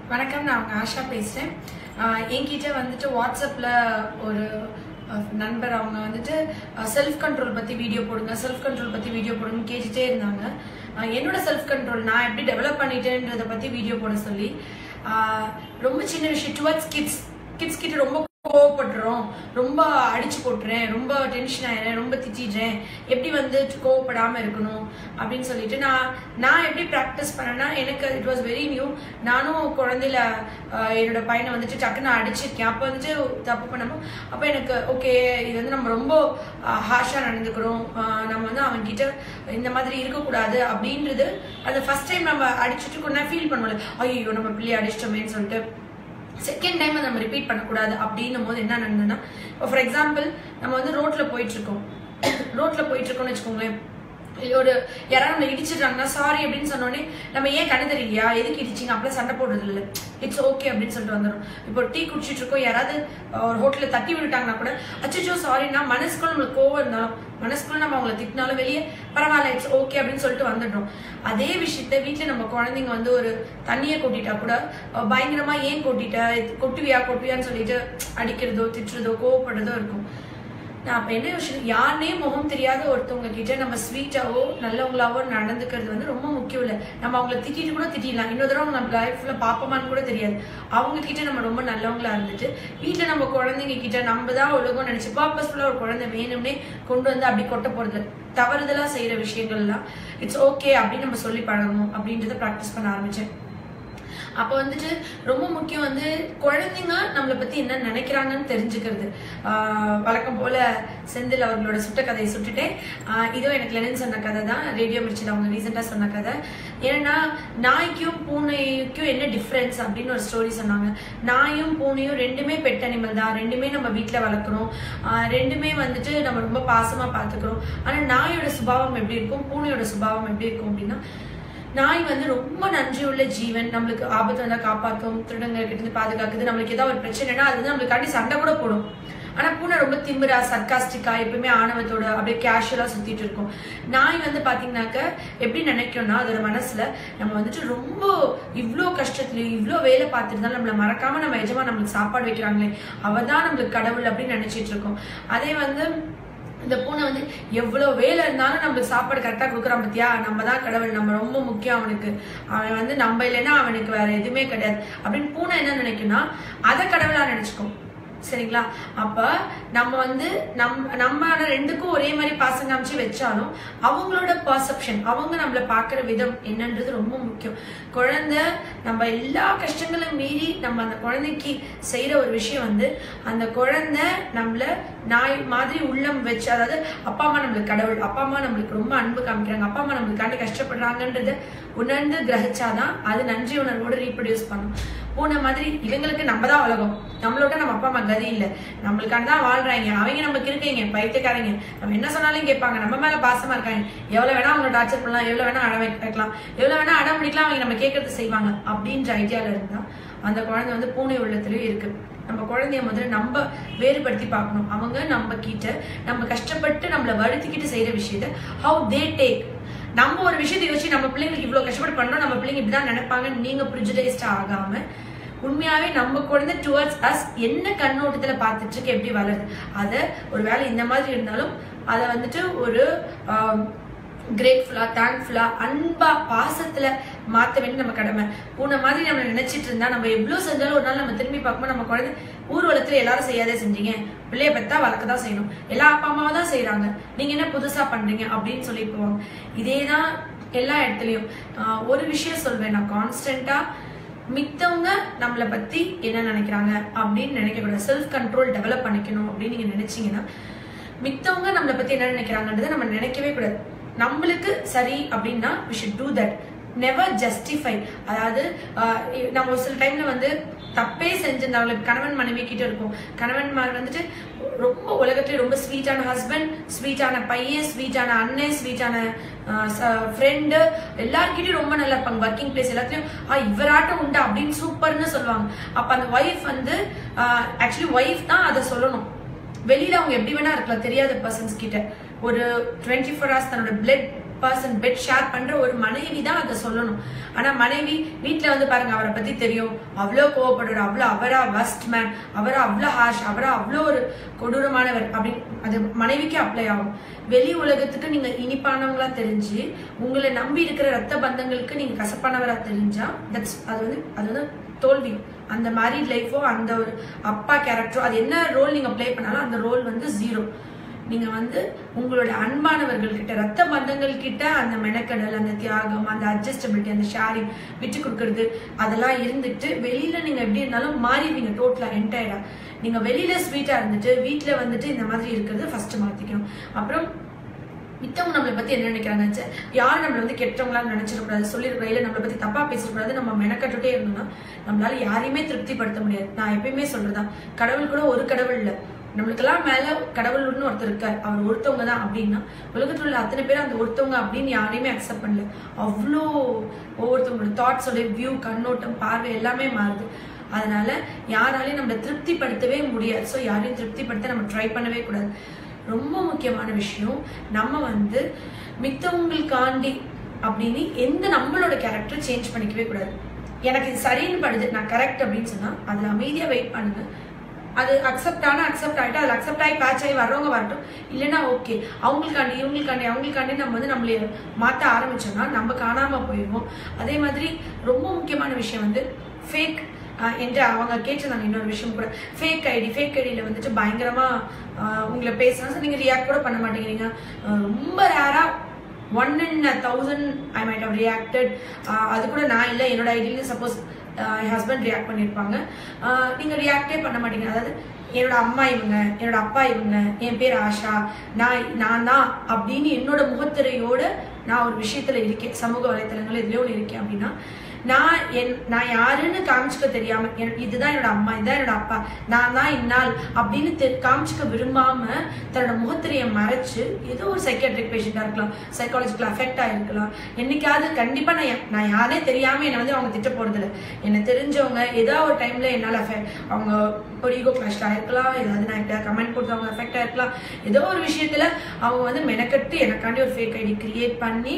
வணக்கம் நான் அவங்க ஆஷா பேசுகிறேன் என்கிட்ட வந்துட்டு வாட்ஸ்அப்பில் ஒரு அஹ், நண்பர் அவங்க வந்துட்டு செல்ஃப் கண்ட்ரோல் பற்றி வீடியோ போடுங்க செல்ஃப் கண்ட்ரோல் பற்றி வீடியோ போடுங்கன்னு கேட்டுட்டே இருந்தாங்க அஹ், என்னோட செல்ஃப் கண்ட்ரோல் நான் எப்படி டெவலப் பண்ணிட்டேன்றதை பற்றி வீடியோ போட சொல்லி அஹ், ரொம்ப சின்ன விஷயம் டுவர்ட்ஸ் கிட்ஸ் கிட்ஸ் கிட்ட ரொம்ப கோவப்படுறோம் ரொம்ப அடிச்சு போட்டுறேன் ரொம்ப டென்ஷன் ஆயிடுறேன் ரொம்ப திட்டிடுறேன் எப்படி வந்து கோவப்படாம இருக்கணும் அப்படின்னு சொல்லிட்டு நான் நான் எப்படி ப்ராக்டிஸ் பண்ணேன்னா எனக்கு இட் வாஸ் வெரி நியூ நானும் குழந்தையில ஆஹ், என்னோட பையனை வந்துட்டு டக்குன்னு அடிச்சிருக்கேன் அப்போ வந்துட்டு தப்பு பண்ணமோ அப்போ எனக்கு ஓகே இது வந்து நம்ம ரொம்ப ஹார்ஷாக நடந்துக்கிறோம் ஆஹ், நம்ம வந்து அவன் கிட்ட இந்த மாதிரி இருக்கக்கூடாது அப்படின்றது அந்த ஃபர்ஸ்ட் டைம் நம்ம அடிச்சுட்டு கொஞ்ச ஃபீல் பண்ணுவோம்ல ஐயோ நம்ம பிள்ளைய அடிச்சிட்டோமேன்னு சொல்லிட்டு செகண்ட் டைம் நம்ம ரிப்பீட் பண்ணக்கூடாது அப்படின்னும் போது என்ன நடந்ததுன்னா இப்போ ஃபார் எக்ஸாம்பிள் நம்ம வந்து ரோட்ல போயிட்டு இருக்கோம் ரோட்ல போயிட்டு இருக்கோம்னு வச்சுக்கோங்களேன் இல்ல ஒரு யாராவது நம்ம இடிச்சிட்டாங்கன்னா சாரி அப்படின்னு சொன்னோடனே நம்ம ஏன் கண்ணு தெரியலையா எதுக்கு இடிச்சிங்க அப்படிலாம் சண்டை போடுறது இல்லை இட்ஸ் ஓகே அப்படின்னு சொல்லிட்டு வந்துடும் இப்போ டீ குடிச்சிட்டு இருக்கோம் யாராவது அஹ், ஒரு ஹோட்டல்ல தட்டி விட்டுட்டாங்கன்னா கூட அச்சோ சாரினா மனசுக்குள்ள நம்மளுக்கு கோவம் இருந்தாலும் மனசுக்குள்ள நம்ம அவங்கள திட்டினாலும் வெளியே பரவாயில்ல இட்ஸ் ஓகே அப்படின்னு சொல்லிட்டு வந்துடுறோம் அதே விஷயத்த வீட்டில் நம்ம குழந்தைங்க வந்து ஒரு தண்ணியை கொட்டிட்டா கூட அஹ், பயங்கரமா ஏன் கொட்டிட்ட இது கொட்டுவியா கொட்டுவியான்னு சொல்லிட்டு அடிக்கிறதோ திட்டுறதோ கோவப்படுறதோ இருக்கும் நான் அப்ப என்ன யோசிச்சு யாருனே முகம் தெரியாத ஒருத்தவங்க கிட்ட நம்ம ஸ்வீட்டாவோ நல்லவங்களாவோ நடந்துக்கிறது வந்து ரொம்ப முக்கியம் இல்லை நம்ம அவங்கள திட்டிட்டு கூட திட்டிடலாம் இன்னொரு தடவை அவங்க நம்ம லைஃப்ல பாப்போமான்னு கூட தெரியாது அவங்க கிட்ட நம்ம ரொம்ப நல்லவங்களா இருந்துட்டு வீட்டுல நம்ம குழந்தைங்க கிட்ட நம்ம தான் உலகம் நினைச்சு பர்பஸ்ஃபுல்லா ஒரு குழந்தை வேணும்னே கொண்டு வந்து அப்படி கொட்ட போறது தவறுதலா செய்யற விஷயங்கள்லாம் இட்ஸ் ஓகே அப்படின்னு நம்ம சொல்லி பழகணும் அப்படின்றத ப்ராக்டிஸ் பண்ண ஆரம்பிச்சேன் அப்போ வந்துட்டு ரொம்ப முக்கியம் வந்து குழந்தைங்க நம்மளை பத்தி என்ன நினைக்கிறாங்கன்னு தெரிஞ்சுக்கிறது ஆஹ் வழக்கம் போல செந்தில் அவர்களோட சுட்ட கதையை சுட்டுட்டேன் ஆஹ் இதோ எனக்கு லெனின் சொன்ன கதை தான் ரேடியோ மிர்ச்சில் அவங்க ரீசெண்டாக சொன்ன கதை ஏன்னா நாய்க்கும் பூனைக்கும் என்ன டிஃப்ரென்ஸ் அப்படின்னு ஒரு ஸ்டோரி சொன்னாங்க நாயும் பூனையும் ரெண்டுமே பெட் அனிமல் தான் ரெண்டுமே நம்ம வீட்டில் வளர்க்குறோம் ஆஹ் ரெண்டுமே வந்துட்டு நம்ம ரொம்ப பாசமா பார்த்துக்கிறோம் ஆனால் நாயோட சுபாவம் எப்படி இருக்கும் பூனையோட சுபாவம் எப்படி இருக்கும் அப்படின்னா நாய் வந்து ரொம்ப நன்றி உள்ள ஜீவன் நம்மளுக்கு ஆபத்து வந்தா காப்பாத்தும் திருடங்க கிட்ட இருந்து பாதுகாக்குது நம்மளுக்கு ஏதாவது ஒரு பிரச்சனைனா அது வந்து நம்மளுக்காண்டி சண்டை கூட போடும் ஆனா பூனை ரொம்ப திமிரா சர்க்காஸ்டிக்கா எப்பவுமே ஆணவத்தோட அப்படியே கேஷுவலா சுத்திட்டு இருக்கும் நாய் வந்து பாத்தீங்கன்னாக்க எப்படி நினைக்கும்னா அதோட மனசுல நம்ம வந்துட்டு ரொம்ப இவ்ளோ கஷ்டத்துலயும் இவ்ளோ வேலை பார்த்துட்டு தான் நம்மள மறக்காம நம்ம எஜமா நம்மளுக்கு சாப்பாடு வைக்கிறாங்களே அவ தான் நம்மளுக்கு கடவுள் அப்படின்னு நினைச்சிட்டு இருக்கோம் அதே வந்து இந்த பூனை வந்து எவ்வளவு வேலை இருந்தாலும் நம்மளுக்கு சாப்பாடு கரெக்டா கொடுக்குறான் பத்தியா நம்ம தான் கடவுள் நம்ம ரொம்ப முக்கியம் அவனுக்கு அவன் வந்து நம்ம இல்லைன்னா அவனுக்கு வேற எதுவுமே கிடையாது அப்படின்னு பூனை என்ன நினைக்கும்னா அதை கடவுளா நினைச்சுக்கும் சரிங்களா அப்ப நம்ம வந்து நம் நம்ம ஆனா ரெண்டுக்கும் ஒரே மாதிரி பாசம் காமிச்சு வச்சாலும் அவங்களோட பர்செப்ஷன் அவங்க நம்மள பாக்குற விதம் என்னன்றது ரொம்ப முக்கியம் குழந்தை நம்ம எல்லா கஷ்டங்களும் மீறி நம்ம அந்த குழந்தைக்கு செய்யற ஒரு விஷயம் வந்து அந்த குழந்தை நம்மள நாய் மாதிரி உள்ளம் வச்சு அதாவது அப்பா அம்மா நம்மளுக்கு கடவுள் அப்பா அம்மா நம்மளுக்கு ரொம்ப அன்பு காமிக்கிறாங்க அப்பா அம்மா நம்மளுக்காண்டி கஷ்டப்படுறாங்கன்றத உணர்ந்து கிரகிச்சாதான் அது நன்றி உணர்வோடு ரீப்ரொடியூஸ் பண்ணும் பூனை மாதிரி இவங்களுக்கு நம்ம தான் உலகம் நம்மளோட நம்ம அப்பா அம்மா கதி இல்ல நம்மளுக்காண்டி தான் வாழ்றாங்க அவங்க நமக்கு இருக்கீங்க பைத்தியக்காரங்க நம்ம என்ன சொன்னாலும் கேட்பாங்க நம்ம மேல பாசமா இருக்காங்க எவ்வளவு வேணா அவங்க டார்ச்சர் பண்ணலாம் எவ்வளவு வேணா அடம் வைக்கலாம் எவ்வளவு வேணா அடம் பிடிக்கலாம் அவங்க நம்ம கேட்கறது செய்வாங்க அப்படின்ற ஐடியால இருந்தா அந்த குழந்தை வந்து பூனை உள்ளத்துலயும் இருக்கு நம்ம குழந்தைய முதல்ல நம்ம வேறுபடுத்தி பார்க்கணும் அவங்க நம்ம கிட்ட நம்ம கஷ்டப்பட்டு நம்மளை வருத்திக்கிட்டு செய்யற விஷயத்த ஹவு தே டேக் நம்ம ஒரு விஷயத்தை யோசிச்சு நம்ம பிள்ளைங்களுக்கு இவ்வளவு கஷ்டப்பட்டு பண்றோம் நம்ம பிள்ளைங்க இப்படிதான் நினைப்பாங்க நீங்க ப்ரிஜுடைஸ்ட் ஆகாம உண்மையாவே நம்ம குழந்தை டுவர்ட்ஸ் அஸ் என்ன கண்ணோட்டத்துல பார்த்துட்டு இருக்கு எப்படி வளருது அத ஒருவேளை இந்த மாதிரி இருந்தாலும் அதை வந்துட்டு ஒரு கிரேட்ஃபுல்லா தேங்க்ஃபுல்லா அன்பா பாசத்துல மாத்த வேண்டிய நம்ம கடமை பூனை மாதிரி நம்ம நினைச்சிட்டு இருந்தா நம்ம எவ்வளவு செஞ்சாலும் ஒரு நாள் நம்ம திரும்பி பார்க்கும்போது நம்ம குழந்தை ஊர்வலத்துல எல்லாரும் செய்யாதே செஞ்சீங்க பிள்ளைய பெத்தா வளர்க்க தான் செய்யணும் எல்லா அப்பா அம்மாவும் தான் செய்யறாங்க நீங்க என்ன புதுசா பண்றீங்க அப்படின்னு சொல்லி போவாங்க இதேதான் எல்லா இடத்துலயும் ஆஹ் ஒரு விஷயம் சொல்வேன் நான் கான்ஸ்டன்டா மித்தவங்க நம்மளை பத்தி என்ன நினைக்கிறாங்க அப்படின்னு நினைக்க கூடாது செல்ஃப் கண்ட்ரோல் டெவலப் பண்ணிக்கணும் அப்படின்னு நீங்க நினைச்சீங்கன்னா மித்தவங்க நம்மளை பத்தி என்ன நினைக்கிறாங்கன்றதை நம்ம நினைக்கவே கூடாது நம்மளுக்கு சரி அப்படின்னா we should do that never justify அதாவது ஆஹ் நம்ம ஒரு சில டைம்ல வந்து தப்பே செஞ்சிருந்தாங்க கணவன் மனைவி கிட்ட இருக்கும் கணவன்மார் வந்துட்டு ரொம்ப உலகத்துல ரொம்ப ஸ்வீட்டான ஹஸ்பண்ட் ஸ்வீட்டான பையன் ஸ்வீட்டான அண்ணன் ஸ்வீட்டான ஃப்ரெண்டு எல்லார்கிட்டயும் ரொம்ப நல்லா இருப்பாங்க ஒர்க்கிங் பிளேஸ் எல்லாத்துலயும் ஆ இவராட்டம் உண்டா அப்படின்னு சூப்பர்னு சொல்லுவாங்க அப்ப அந்த ஒய்ஃப் வந்து ஆக்சுவலி ஒய்ஃப் தான் அதை சொல்லணும் வெளியில அவங்க எப்படி வேணா இருக்கலாம் தெரியாத பர்சன்ஸ் கிட்ட ஒரு டுவெண்ட்டி ஃபோர் ஹவர்ஸ் தன்னோட பிளட் பர்சன் பெட் ஷேர் பண்ற ஒரு மனைவி தான் அதை சொல்லணும் ஆனா மனைவி வீட்ல வந்து பாருங்க அவரை பத்தி தெரியும் அவ்வளோ கோவப்படுறார் அவ்வளோ அவரா வஸ்ட் மேன் அவரா அவ்வளோ ஹாஷ் அவரா அவ்வளோ ஒரு கொடூரமானவர் அப்படி அது மனைவிக்கு அப்ளை ஆகும் வெளி உலகத்துக்கு நீங்க இனிப்பானவங்களா தெரிஞ்சு உங்களை நம்பி இருக்கிற ரத்த பந்தங்களுக்கு நீங்க கசப்பானவரா தெரிஞ்சா தட்ஸ் அது வந்து அது வந்து தோல்வி அந்த மேரிட் லைஃபோ அந்த ஒரு அப்பா கேரக்டரோ அது என்ன ரோல் நீங்க ப்ளே பண்ணாலும் அந்த ரோல் வந்து ஜீரோ நீங்க வந்து உங்களோட அன்பானவர்கள் கிட்ட ரத்த பந்தங்கள் கிட்ட அந்த மெனக்கடல் அந்த தியாகம் அந்த அட்ஜஸ்டபிலிட்டி அந்த ஷேரிங் விட்டு கொடுக்கறது அதெல்லாம் இருந்துட்டு வெளியில நீங்க எப்படி இருந்தாலும் மாறிடுவீங்க டோட்டலா என்டையரா நீங்க வெளியில ஸ்வீட்டா இருந்துட்டு வீட்ல வந்துட்டு இந்த மாதிரி இருக்கிறது ஃபர்ஸ்ட் மாத்திக்கணும் அப்புறம் மித்தவங்க நம்மளை பத்தி என்ன நினைக்கிறாங்க ச்சே, யாரும் நம்மள வந்து கெட்டவங்களா நினைச்சிடக்கூடாது சொல்லிடக்கூடாது இல்ல நம்மளை பத்தி தப்பா பேசக்கூடாது நம்ம மெனக்கட்டுட்டே இருந்தோம்னா நம்மளால யாரையுமே திருப்திப்படுத்த முடியாது நான் எப்பயுமே சொல்றதுதான் கடவுள் கூட ஒரு கடவுள் இல்ல நம்மளுக்கெல்லாம் மேல கடவுள்னு ஒருத்தர் இருக்கார் அவர் ஒருத்தவங்க தான் அப்படின்னா உலகத்துல உள்ள அத்தனை பேர் அந்த ஒருத்தவங்க அப்படின்னு யாரையுமே அக்செப்ட் பண்ணல அவ்வளோ ஒவ்வொருத்தவங்களோட தாட்ஸோட வியூ கண்ணோட்டம் பார்வை எல்லாமே மாறுது அதனால யாராலையும் நம்மளை திருப்திப்படுத்தவே முடியாது ஸோ யாரையும் திருப்திப்படுத்த நம்ம ட்ரை பண்ணவே கூடாது ரொம்ப முக்கியமான விஷயம் நம்ம வந்து மித்தவங்களுக்காண்டி அப்படின்னு எந்த நம்மளோட கேரக்டர் சேஞ்ச் பண்ணிக்கவே கூடாது எனக்கு இது சரின்னு படுது நான் கரெக்ட் அப்படின்னு சொன்னா அதுல அமைதியா வெயிட் பண்ணுங்க அது அக்செப்ட் ஆனா அக்செப்ட் ஆயிட்டு அதுல அக்செப்ட் ஆகி பேட்ச் ஆகி வர்றவங்க வரட்டும் இல்லைன்னா ஓகே அவங்களுக்காண்டி இவங்களுக்காண்டி அவங்களுக்காண்டி நம்ம வந்து நம்மளை மாத்த ஆரம்பிச்சோம்னா நம்ம காணாம போயிடுவோம் அதே மாதிரி ரொம்ப முக்கியமான விஷயம் வந்து ஃபேக் என்று அவங்க கேட்டிருந்தாங்க இன்னொரு விஷயம் கூட ஃபேக் ஐடி ஃபேக் ஐடியில் வந்துட்டு பயங்கரமா ஆஹ் உங்களை பேசினா நீங்க ரியாக்ட் கூட பண்ண மாட்டேங்கிறீங்க ஆஹ் ரொம்ப ரேரா one in thousand I might have reacted அது கூட நான் இல்லை என்னோட ஐடியில் சப்போஸ் என் ஹஸ்பண்ட் ரியாக்ட் பண்ணியிருப்பாங்க ஆஹ் நீங்க ரியாக்டே பண்ண மாட்டீங்க அதாவது என்னோட அம்மா இவங்க என்னோட அப்பா இவங்க என் பேர் ஆஷா நான் நான் தான் அப்படின்னு என்னோட முகத்திரையோட நான் ஒரு விஷயத்துல இருக்கேன் சமூக வலைத்தளங்கள் இதுலயோ ஒன்று இருக்கேன் அப்படின்னா நான் என் நான் யாருன்னு காமிச்சுக்க தெரியாம என்- இதுதான் என்னோட அம்மா இதுதான் என்னோட அப்பா நான் தான் இந்நாள் அப்படின்னு தெ- காமிச்சுக்க விரும்பாம தன்னோட முகத்திரையை மறைச்சு ஏதோ ஒரு சைக்கியாட்ரிக் பேஷண்டா இருக்கலாம் சைக்காலஜிக்கல் அஃபெக்ட் ஆயிருக்கலாம் என்னைக்காவது கண்டிப்பா நான் யா- நான் யாரே தெரியாம என்னை வந்து அவங்க திட்ட போறது இல்ல என்ன தெரிஞ்சவங்க ஏதோ ஒரு டைம்ல என்னால affect- அவங்க ஒரு ஈகோ கிளாஷ்ல ஆயிருக்கலாம் ஏதாவது நான் கமெண்ட் கொடுத்து அவங்க அஃபெக்ட் ஆயிருக்கலாம் ஏதோ ஒரு விஷயத்துல அவங்க வந்து மெனக்கட்டு எனக்காண்டி ஒரு ஃபேக் ஐடி கிரியேட் பண்ணி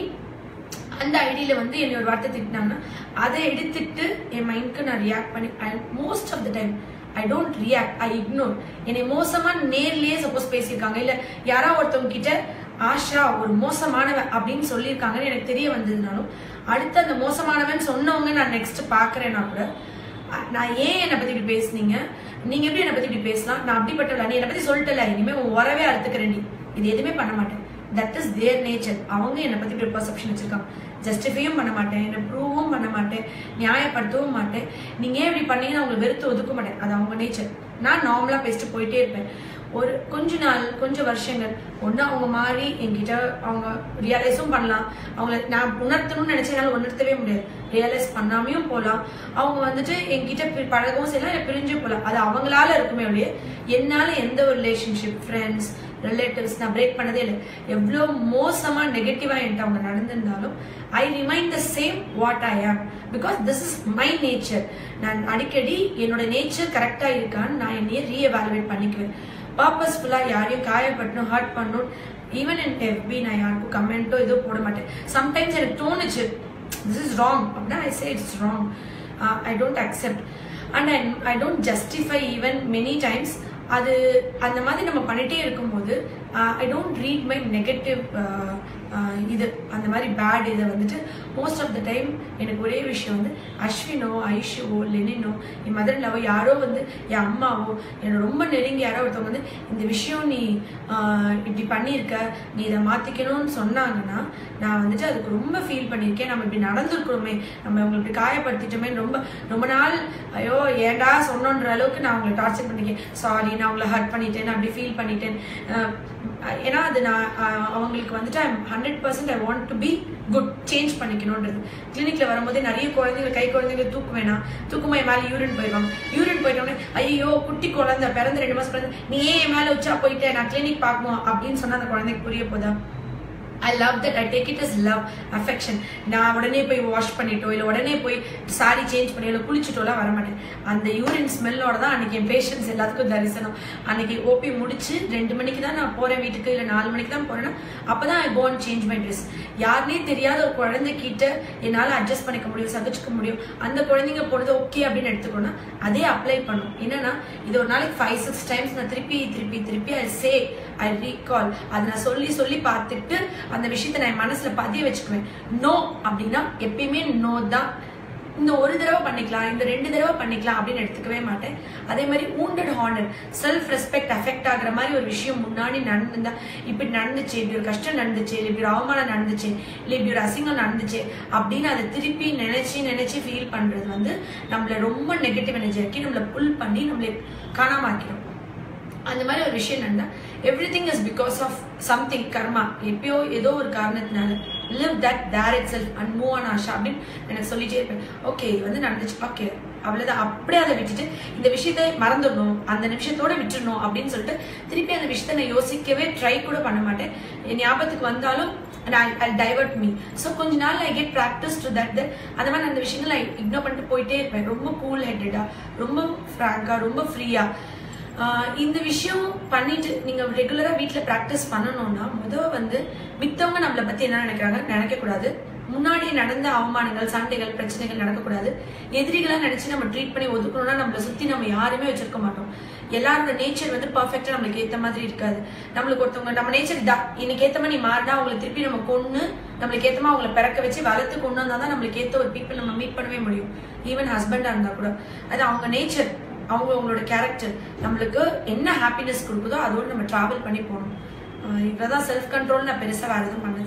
அந்த ஐடியில வந்து என்னை ஒரு வார்த்தை திட்டினாங்கன்னா அதை எடுத்துட்டு என் மைண்ட்க்கு நான் ரியாக்ட் பண்ணி most of the time I don't react I ignore என்னை மோசமா நேர்லயே சப்போஸ் பேசியிருக்காங்க இல்ல யாரோ ஒருத்தவங்க கிட்ட ஆஷா ஒரு மோசமானவன் அப்படின்னு சொல்லியிருக்காங்கன்னு எனக்கு தெரிய வந்ததுனாலும் அடுத்து அந்த மோசமானவன் சொன்னவங்க நான் நெக்ஸ்ட் பாக்குறேன்னா கூட அஹ், நான் ஏன் என்னை பத்தி இப்படி பேசுனீங்க நீங்க எப்படி என்னை பத்தி இப்படி பேசலாம் நான் அப்படிப்பட்டவள நீ என்னை பத்தி சொல்லிட்டல இனிமே உன் உறவே அறுத்துக்கிறேன் நீ இது எதுவுமே பண்ண மாட்டேன் தட் இஸ் தேர் நேச்சர் அவங்க என்னை பத்தி இப்படி பர்செப்ஷன் வச்சிருக்காங்க ஜஸ்டிஃபையும் பண்ண மாட்டேன் என்னை ப்ரூவும் பண்ண மாட்டேன் நியாயப்படுத்தவும் மாட்டேன் நீங்க ஏன் இப்படி பண்ணீங்கன்னு அவங்களை வெறுத்து ஒதுக்க மாட்டேன் அது அவங்க நேச்சர் நான் நார்மலா பேசிட்டு போயிட்டே இருப்பேன் ஒரு கொஞ்ச நாள் கொஞ்சம் வருஷங்கள் ஒண்ணு அவங்க மாறி என்கிட்ட அவங்க ரியலைஸும் பண்ணலாம் அவங்கள நான் உணர்த்தணும்னு நினைச்சனால உணர்த்தவே முடியாது ரியலைஸ் பண்ணாமையும் போகலாம் அவங்க வந்துட்டு என்கிட்ட பி- பழகவும் செய்யலாம் இல்லை பிரிஞ்சு போகலாம் அது அவங்களால இருக்குமே ஒழிய என்னால எந்த ஒரு ரிலேஷன்ஷிப் ஃப்ரெண்ட்ஸ் ரிலேட்டிவ்ஸ் நான் பிரேக் பண்ணதே இல்லை எவ்வளோ மோசமா நெகட்டிவா என்கிட்ட அவங்க நடந்திருந்தாலும் I remind the same what I am because this is my nature நான் அடிக்கடி என்னோட நேச்சர் கரெக்டா இருக்கான்னு நான் என்னைய ரீஎவாலுவேட் பண்ணிக்குவேன் பர்பஸ்ஃபுல்லா யாரையும் காயப்படணும் ஹர்ட் பண்ணணும் ஈவன் இன் எஃபி நான் யாருக்கும் கமெண்ட்டோ இதோ போட மாட்டேன் சம்டைம்ஸ் எனக்கு தோணுச்சு திஸ் இஸ் ராங் அப்படின்னா I say it's wrong I don't accept and I I don't justify even many times அது அந்த மாதிரி நம்ம பண்ணிட்டே இருக்கும்போது I don't read my negative இது அந்த மாதிரி பேட் இதை வந்துட்டு மோஸ்ட் ஆஃப் த டைம் எனக்கு ஒரே விஷயம் வந்து அஸ்வினோ ஐஷுவோ லெனினோ என் மதர் லவோ யாரோ வந்து என் அம்மாவோ என்னோட ரொம்ப நெருங்கி யாரோ ஒருத்தவங்க வந்து இந்த விஷயம் நீ ஆஹ், இப்படி பண்ணியிருக்க நீ இதை மாத்திக்கணும்னு சொன்னாங்கன்னா நான் வந்துட்டு அதுக்கு ரொம்ப ஃபீல் பண்ணியிருக்கேன் நம்ம இப்படி நடந்திருக்கிறோமே நம்ம இவங்களை இப்படி காயப்படுத்திட்டோமே ரொம்ப ரொம்ப நாள் ஐயோ ஏன்டா சொன்னோன்ற அளவுக்கு நான் அவங்களை டார்ச்சர் பண்ணிருக்கேன் சாரி நான் அவங்களை ஹர்ட் பண்ணிட்டேன் நான் அப்படி ஃபீல் பண்ணிட்டேன் ஆஹ், ஏன்னா அது நான் ஆஹ், அவங்களுக்கு வந்துட்டு I hundred percent I want to be good change பண்ணிக்கணுன்றது கிளினிக்ல வரும்போதே நிறைய குழந்தைங்க கை குழந்தைங்க தூக்க வேணாம் தூக்குமா என் மேல யூரின் போயிடுவாங்க யூரின் போயிட்டோன்னே ஐயோ குட்டி குழந்தை பிறந்த ரெண்டு மாசம் குழந்தை நீ ஏன் என் மேல உச்சா போயிட்ட நான் கிளினிக் பார்க்கணும் அப்படின்னு சொன்னா அந்த குழந்தைக்கு புரிய போதா I love that I take it is love affection நான் உடனே போய் வாஷ் பண்ணிட்டோ இல்லை உடனே போய் சாரி சேஞ்ச் பண்ணி இல்லை குளிச்சுட்டோலாம் வர மாட்டேன் அந்த யூரின் ஸ்மெல்லோட தான் அன்னைக்கு என் பேஷன்ஸ் எல்லாத்துக்கும் தரிசனம் அன்னைக்கு ஓபி முடிச்சு ரெண்டு மணிக்கு தான் நான் போறேன் வீட்டுக்கு இல்லை நாலு மணிக்கு தான் போறேன்னா அப்பதான் I gonna change my dress யாருனே தெரியாத ஒரு குழந்தைகிட்ட என்னால் அட்ஜஸ்ட் பண்ணிக்க முடியும் சகிச்சுக்க முடியும் அந்த குழந்தைங்க போனது ஓகே அப்படின்னு எடுத்துக்கோன்னா அதே அப்ளை பண்ணும் என்னன்னா இது ஒரு நாளைக்கு ஃபைவ் சிக்ஸ் டைம்ஸ் நான் திருப்பி திருப்பி திருப்பி ஐ சே ஐ ரீகால் அதை நான் சொல்லி சொல்லி பார்த்துட்டு அந்த விஷயத்தை நான் என் மனசுல பதிய வச்சுக்குவேன் நோ அப்படின்னா எப்பயுமே நோ தான் இந்த ஒரு தடவை பண்ணிக்கலாம் இந்த ரெண்டு தடவை பண்ணிக்கலாம் அப்படின்னு எடுத்துக்கவே மாட்டேன் அதே மாதிரி wounded honour self respect affect ஆகுற மாதிரி ஒரு விஷயம் முன்னாடி நடந்திருந்தா இப்படி நடந்துச்சு இப்படி ஒரு கஷ்டம் நடந்துச்சு இல்லை இப்படி ஒரு அவமானம் நடந்துச்சு இல்லை இப்படி ஒரு அசிங்கம் நடந்துச்சு அப்படின்னு அதை திருப்பி நினைச்சு நினைச்சு ஃபீல் பண்றது வந்து நம்மள ரொம்ப நெகட்டிவ் எனர்ஜி ஆக்கி நம்மளை புல் பண்ணி நம்மளை காணாம ஆக்கிடும் அந்த மாதிரி ஒரு விஷயம் நடந்தா everything is because of something karma எப்பயோ ஏதோ ஒரு காரணத்தினால live that there itself and move on Asha அப்படின்னு எனக்கு சொல்லிட்டே இருப்பேன் ஓகே இது வந்து நடந்துச்சு ஓகே அவ்வளவுதான் அப்படியே அதை விட்டுட்டு இந்த விஷயத்தை மறந்துடணும் அந்த நிமிஷத்தோட விட்டுடணும் அப்படின்னு சொல்லிட்டு திருப்பி அந்த விஷயத்த நான் யோசிக்கவே ட்ரை கூட பண்ண மாட்டேன் என் ஞாபகத்துக்கு வந்தாலும் ஐ டைவர்ட் மீ ஸோ கொஞ்ச நாள் I get practice to that அந்த மாதிரி அந்த விஷயங்கள் ஐ இக்னோர் பண்ணிட்டு போயிட்டே இருப்பேன் ரொம்ப கூல் ஹெட்டடா ரொம்ப ஃப்ராங்கா ரொம்ப ஃப்ரீயா ஆஹ் இந்த விஷயம் பண்ணிட்டு நீங்க ரெகுலரா வீட்ல பிராக்டிஸ் பண்ணணும்னா முதல் வந்து மித்தவங்க நம்மளை பத்தி என்ன நினைக்கிறாங்க நினைக்க கூடாது முன்னாடி நடந்த அவமானங்கள் சண்டைகள் பிரச்சனைகள் நடக்கக்கூடாது எதிரிகளா நினைச்சு நம்ம ட்ரீட் பண்ணி ஒதுக்கணும்னா நம்மளை சுத்தி நம்ம யாருமே வச்சிருக்க மாட்டோம் எல்லாரோட நேச்சர் வந்து பர்ஃபெக்டா நம்மளுக்கு ஏத்த மாதிரி இருக்காது நம்மளுக்கு ஒருத்தவங்க நம்ம நேச்சர் இதா இன்னைக்கு ஏத்த மாதிரி நீ மாறினா அவங்களை திருப்பி நம்ம கொண்டு நம்மளுக்கு ஏத்தமா அவங்களை பிறக்க வச்சு வளர்த்து கொண்டு வந்தா தான் நம்மளுக்கு ஏத்த ஒரு பீப்புள் நம்ம மீட் பண்ணவே முடியும் ஈவன் ஹஸ்பண்டா இருந்தா கூட அது அவங்க நேச்சர் அவங்க அவங்களோட கேரக்டர் நம்மளுக்கு என்ன ஹாப்பினஸ் கொடுக்குதோ அதோட நம்ம டிராவல் பண்ணி போகணும் ஆஹ் இவ்வளவுதான் செல்ஃப் கண்ட்ரோல் நான் பெருசா வேற எதுவும் பண்ணது